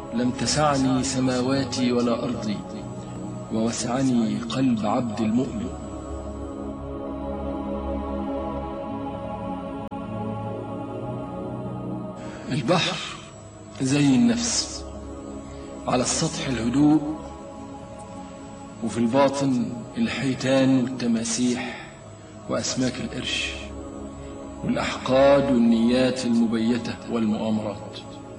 لم تسعني سماواتي ولا أرضي ووسعني قلب عبد المؤمن البحر زي النفس على السطح الهدوء وفي الباطن الحيتان والتماسيح وأسماك القرش والأحقاد والنيات المبيتة والمؤامرات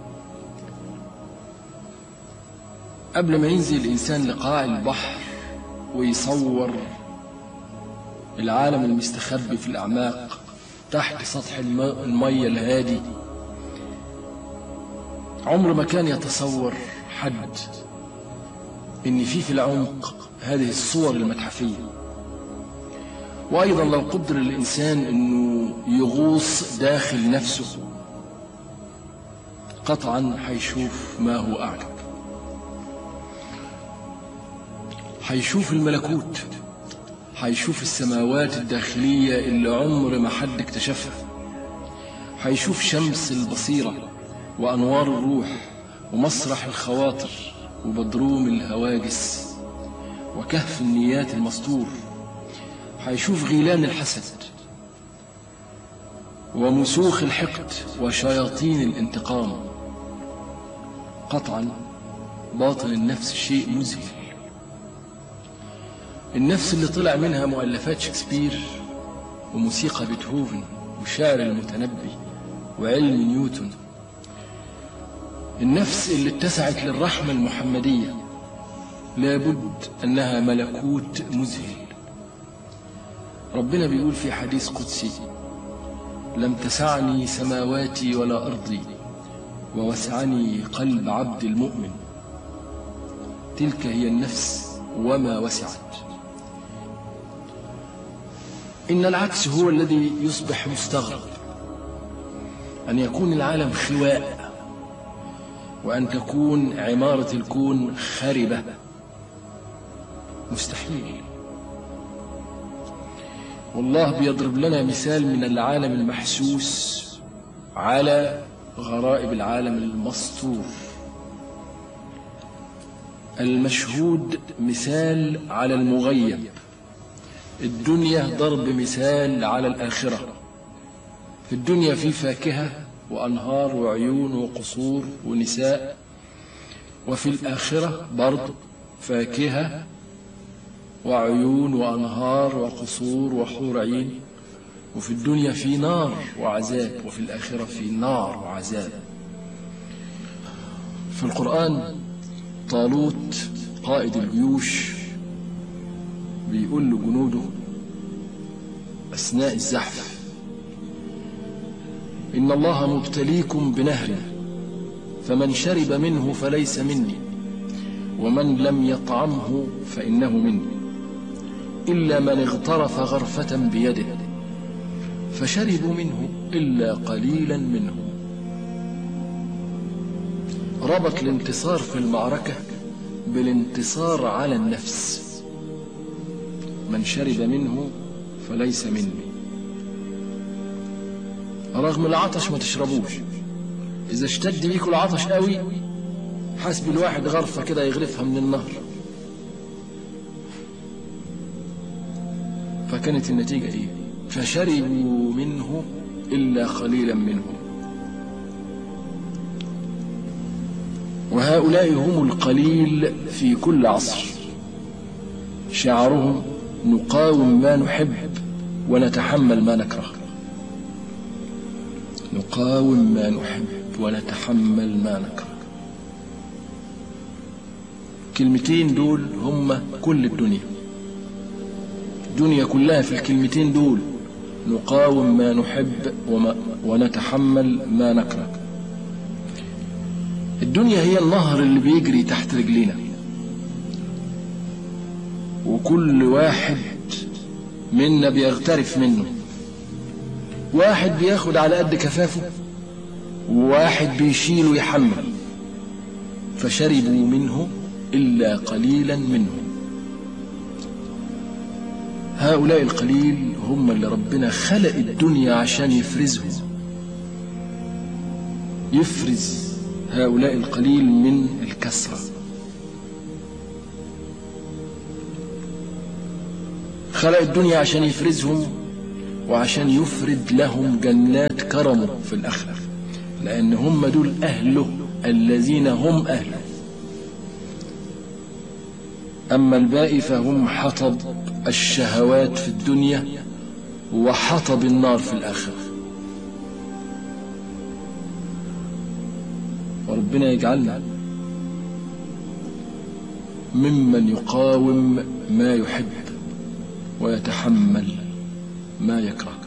قبل ما ينزل الإنسان لقاع البحر ويصور العالم المستخبي في الأعماق تحت سطح الم- المية الهادي عمر ما كان يتصور حد إن في في العمق هذه الصور المتحفية وأيضا لو قدر الإنسان أنه يغوص داخل نفسه قطعا حيشوف ما هو أعجب حيشوف الملكوت حيشوف السماوات الداخلية اللي عمر ما حد اكتشفها حيشوف شمس البصيرة وأنوار الروح ومسرح الخواطر وبدروم الهواجس وكهف النيات المستور حيشوف غيلان الحسد ومسوخ الحقد وشياطين الانتقام قطعا باطن النفس شيء مذهل النفس اللي طلع منها مؤلفات شكسبير وموسيقى بيتهوفن وشعر المتنبي وعلم نيوتن النفس اللي اتسعت للرحمة المحمدية لابد أنها ملكوت مذهل ربنا بيقول في حديث قدسي لم تسعني سماواتي ولا أرضي ووسعني قلب عبد المؤمن تلك هي النفس وما وسعت إن العكس هو الذي يصبح مستغرب أن يكون العالم خواء وأن تكون عمارة الكون خربة مستحيل والله بيضرب لنا مثال من العالم المحسوس على غرائب العالم المسطور المشهود مثال على المغيب الدنيا ضرب مثال على الآخرة في الدنيا في فاكهة وأنهار وعيون وقصور ونساء وفي الآخرة برضه فاكهة وعيون وأنهار وقصور وحور عين وفي الدنيا في نار وعذاب وفي الآخرة في نار وعذاب في القرآن طالوت قائد الجيوش بيقول لجنوده أثناء الزحف إن الله مبتليكم بنهر فمن شرب منه فليس مني ومن لم يطعمه فإنه مني إلا من اغترف غرفة بيده فشربوا منه إلا قليلا منهم ربط الانتصار في المعركة بالانتصار على النفس من شرب منه فليس مني رغم العطش ما تشربوش إذا اشتد بيكوا العطش قوي حسب الواحد غرفة كده يغرفها من النهر فكانت النتيجة إيه فشربوا منه إلا قليلا منهم وهؤلاء هم القليل في كل عصر شعارهم نقاوم ما نحب ونتحمل ما نكره نقاوم ما نحب ونتحمل ما نكره الكلمتين دول هم كل الدنيا الدنيا كلها في الكلمتين دول نقاوم ما نحب وما ونتحمل ما نكره الدنيا هي النهر اللي بيجري تحت رجلينا وكل واحد منا بيغترف منه واحد بياخد على قد كفافه وواحد بيشيل ويحمل فشربوا منه إلا قليلا منهم هؤلاء القليل هم اللي ربنا خلق الدنيا عشان يفرزهم يفرز هؤلاء القليل من الكسرة خلق الدنيا عشان يفرزهم وعشان يفرد لهم جنات كرمه في الآخرة لأن هم دول أهله الذين هم أهله أما الباقي فهم حطب الشهوات في الدنيا وحطب النار في الآخرة وربنا يجعلنا ممن يقاوم ما يحب ويتحمل ما يكره